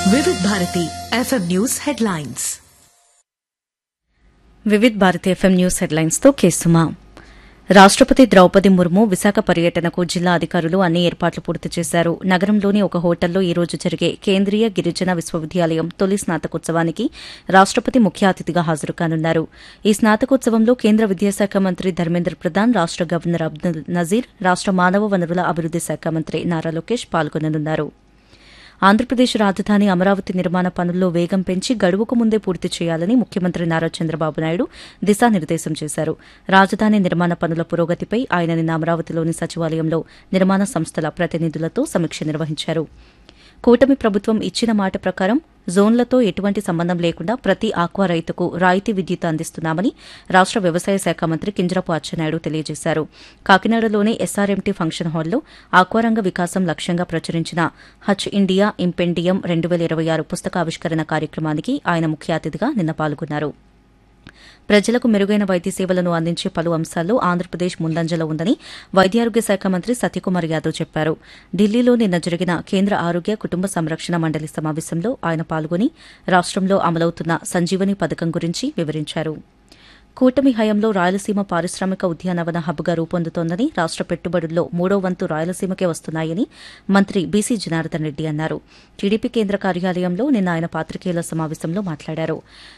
Vividh Bharati FM news headlines Vividh Bharati FM news headlines తో కేసుమా రాష్టపతి ద్రౌపది ముర్ము విశాఖ పర్యటనకు జిల్లా అధికారులు అన్ని ఏర్పాట్లు పూర్తి చేశారు నగరంలోని ఒక హోటల్లో ఈ రోజు జరిగే కేంద్రీయ గిరిజన విశ్వవిద్యాలయం తొలి స్నాతకోత్సవానికి రాష్టపతి ముఖ్య అతిథిగా హాజరు కానున్నారు ఈ స్నాతకోత్సవంలో కేంద్ర విద్యాశాఖ మంత్రి ధర్మేంద్ర ప్రధాన్ రాష్ట గవర్నర్ అబ్దుల్ నజీర్ రాష్ట మానవ వనరుల అభివృద్ది శాఖ మంత్రి నారా లోకేష్ పాల్గొననున్నారు ఆంధ్రప్రదేశ్ రాజధాని అమరావతి నిర్మాణ పనుల్లో వేగం పెంచి గడువుకు ముందే పూర్తి చేయాలని ముఖ్యమంత్రి నారా చంద్రబాబు నాయుడు దిశానిర్దేశం చేశారు రాజధాని నిర్మాణ పనుల పురోగతిపై ఆయన నిన్న అమరావతిలోని సచివాలయంలో నిర్మాణ సంస్థల ప్రతినిధులతో సమీక్ష నిర్వహించారు కూటమి ప్రభుత్వం ఇచ్చిన మాట ప్రకారం జోన్లతో ఎటువంటి సంబంధం లేకుండా ప్రతి ఆక్వా రైతుకు రాయితీ విద్యుత్ అందిస్తున్నామని రాష్ట వ్యవసాయ శాఖ మంత్రి కింజరపు అచ్చెన్నాయుడు తెలియజేశారు కాకినాడలోని ఎస్ఆర్ఎంటీ ఫంక్షన్ హాల్లో ఆక్వారంగ వికాసం లక్ష్యంగా ప్రచురించిన హచ్ ఇండియా ఇంపెండియం రెండు వేల ఇరవై ఆరు పుస్తకావిష్కరణ కార్యక్రమానికి ఆయన ముఖ్య అతిథిగా నిన్న పాల్గొన్నారు ప్రజలకు మెరుగైన వైద్య సేవలను అందించే పలు అంశాల్లో ఆంధ్రప్రదేశ్ ముందంజలో ఉందని వైద్యారోగ్య శాఖ మంత్రి సత్యకుమార్ యాదవ్ చెప్పారు ఢిల్లీలో నిన్న జరిగిన కేంద్ర ఆరోగ్య కుటుంబ సంరక్షణ మండలి సమావేశంలో ఆయన పాల్గొని రాష్టంలో అమలవుతున్న సంజీవని పథకం గురించి వివరించారు కూటమి హయాంలో రాయలసీమ పారిశ్రామిక ఉద్యానవన హబ్గా రూపొందుతోందని రాష్ట పెట్టుబడుల్లో మూడో వంతు రాయలసీమకే వస్తున్నాయని మంత్రి బీసీ జనార్దన్ రెడ్డి అన్నారు టీడీపీ కేంద్ర కార్యాలయంలో నిన్న ఆయన పాత్రికేయుల సమావేశంలో మాట్లాడారు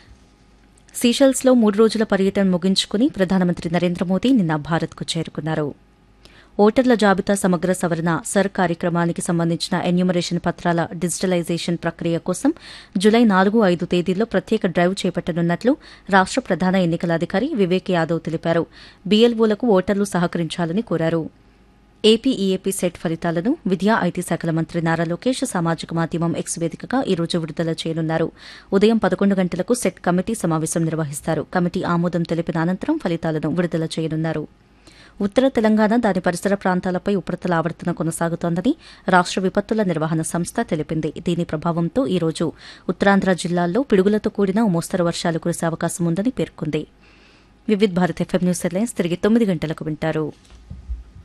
సీషెల్స్లో మూడు రోజుల పర్యటన ముగించుకుని ప్రధానమంత్రి నరేంద్ర మోదీ నిన్న భారత్కు చేరుకున్నారు ఓటర్ల జాబితా సమగ్ర సవరణ సర్ కార్యక్రమానికి సంబంధించిన ఎన్యూమరేషన్ పత్రాల డిజిటలైజేషన్ ప్రక్రియ కోసం జులై నాలుగు ఐదు తేదీల్లో ప్రత్యేక డ్రైవ్ చేపట్టనున్నట్లు రాష్ట ప్రధాన ఎన్నికల అధికారి వివేక్ యాదవ్ తెలిపారు బీఎల్ఓలకు ఓటర్లు సహకరించాలని కోరారు ఏపీ ఈఏపీ సెట్ ఫలితాలను విద్యా ఐటీ శాఖల మంత్రి నారా లోకేష్ సామాజిక మాధ్యమం ఎక్స్ వేదికగా ఈ రోజు విడుదల చేయనున్నారు ఉదయం పదకొండు గంటలకు సెట్ కమిటీ సమావేశం నిర్వహిస్తారు కమిటీ ఆమోదం తెలిపిన అనంతరం ఫలితాలను విడుదల చేయనున్నారు ఉత్తర తెలంగాణ దాని పరిసర ప్రాంతాలపై ఉపరితల ఆవర్తన కొనసాగుతోందని రాష్ట విపత్తుల నిర్వహణ సంస్థ తెలిపింది దీని ప్రభావంతో ఈ రోజు ఉత్తరాంధ్ర జిల్లాల్లో పిడుగులతో కూడిన ఓ మోస్తరు వర్షాలు కురిసే అవకాశం ఉందని పేర్కొంది Vividh Bharat FM news headlines తిరిగి తొమ్మిది గంటలకు వింటారు